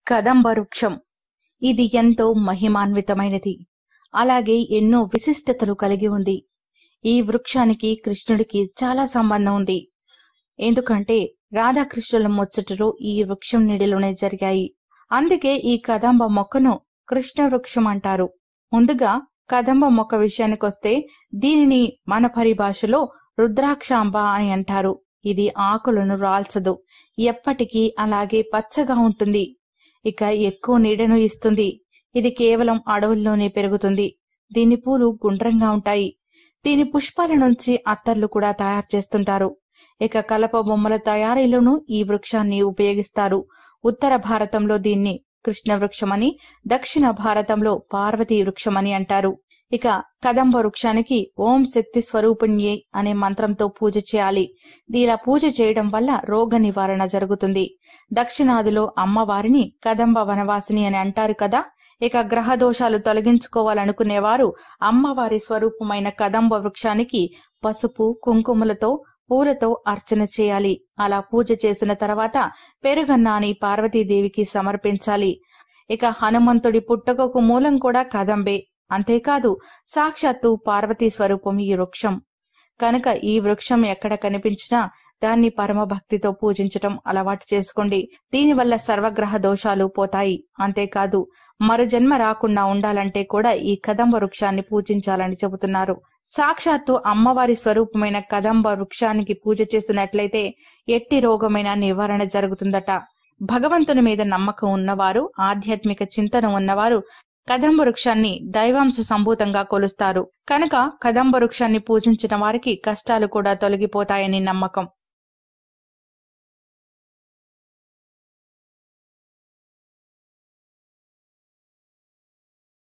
కదంబ వృక్షం ఇది ఎంతో మహిమాన్వితమైనది అలాగే ఎన్నో విశిష్టతలు కలిగి ఉంది ఈ వృక్షానికి కృష్ణుడికి చాలా సంబంధం ఉంది ఎందుకంటే రాధాకృష్ణుల ముచ్చటలు ఈ వృక్షం నీడిలోనే జరిగాయి అందుకే ఈ కదంబ మొక్కను కృష్ణ వృక్షం అంటారు ముందుగా కదంబ మొక్క విషయానికొస్తే దీనిని మన పరిభాషలో రుద్రాక్షాంబ అని అంటారు ఇది ఆకులను రాల్చదు ఎప్పటికీ అలాగే పచ్చగా ఉంటుంది ఇక ఎక్కువ నీడను ఇస్తుంది ఇది కేవలం అడవుల్లోనే పెరుగుతుంది దీని పూలు గుండ్రంగా ఉంటాయి దీని పుష్పాల నుంచి అత్తర్లు కూడా తయారు చేస్తుంటారు ఇక కలప బొమ్మల తయారీలోనూ ఈ వృక్షాన్ని ఉపయోగిస్తారు ఉత్తర భారతంలో దీన్ని కృష్ణ వృక్షమని దక్షిణ భారతంలో పార్వతీ వృక్షమని అంటారు ఇక కదంబ వృక్షానికి ఓం శక్తి స్వరూపిణ్యే అనే మంత్రంతో పూజ చేయాలి ఇలా పూజ చేయడం వల్ల రోగ నివారణ జరుగుతుంది దక్షిణాదిలో అమ్మవారిని కదంబ వనవాసిని అని అంటారు కదా ఇక గ్రహ దోషాలు తొలగించుకోవాలనుకునేవారు అమ్మవారి స్వరూపమైన కదంబ వృక్షానికి పసుపు కుంకుమలతో పూలతో అర్చన చేయాలి అలా పూజ చేసిన తర్వాత పెరుగన్నాని పార్వతీదేవికి సమర్పించాలి ఇక హనుమంతుడి పుట్టకకు మూలం కూడా కదంబే అంతేకాదు సాక్షాత్తు పార్వతీ స్వరూపం ఈ వృక్షం కనుక ఈ వృక్షం ఎక్కడ కనిపించినా దాన్ని పరమ భక్తితో పూజించటం అలవాటు చేసుకోండి దీనివల్ల సర్వగ్రహ దోషాలు పోతాయి అంతేకాదు మరు జన్మ రాకుండా ఉండాలంటే కూడా ఈ కదంబ వృక్షాన్ని పూజించాలని చెబుతున్నారు సాక్షాత్తు అమ్మవారి స్వరూపమైన కదంబ వృక్షానికి పూజ చేసినట్లయితే ఎట్టి రోగమైన నివారణ జరుగుతుందట భగవంతుని మీద నమ్మకం ఉన్నవారు ఆధ్యాత్మిక చింతన ఉన్నవారు కదంబ వృక్షాన్ని దైవాంశ సంభూతంగా కొలుస్తారు కనుక కదంబ వృక్షాన్ని పూజించిన వారికి కష్టాలు కూడా తొలగిపోతాయని నమ్మకం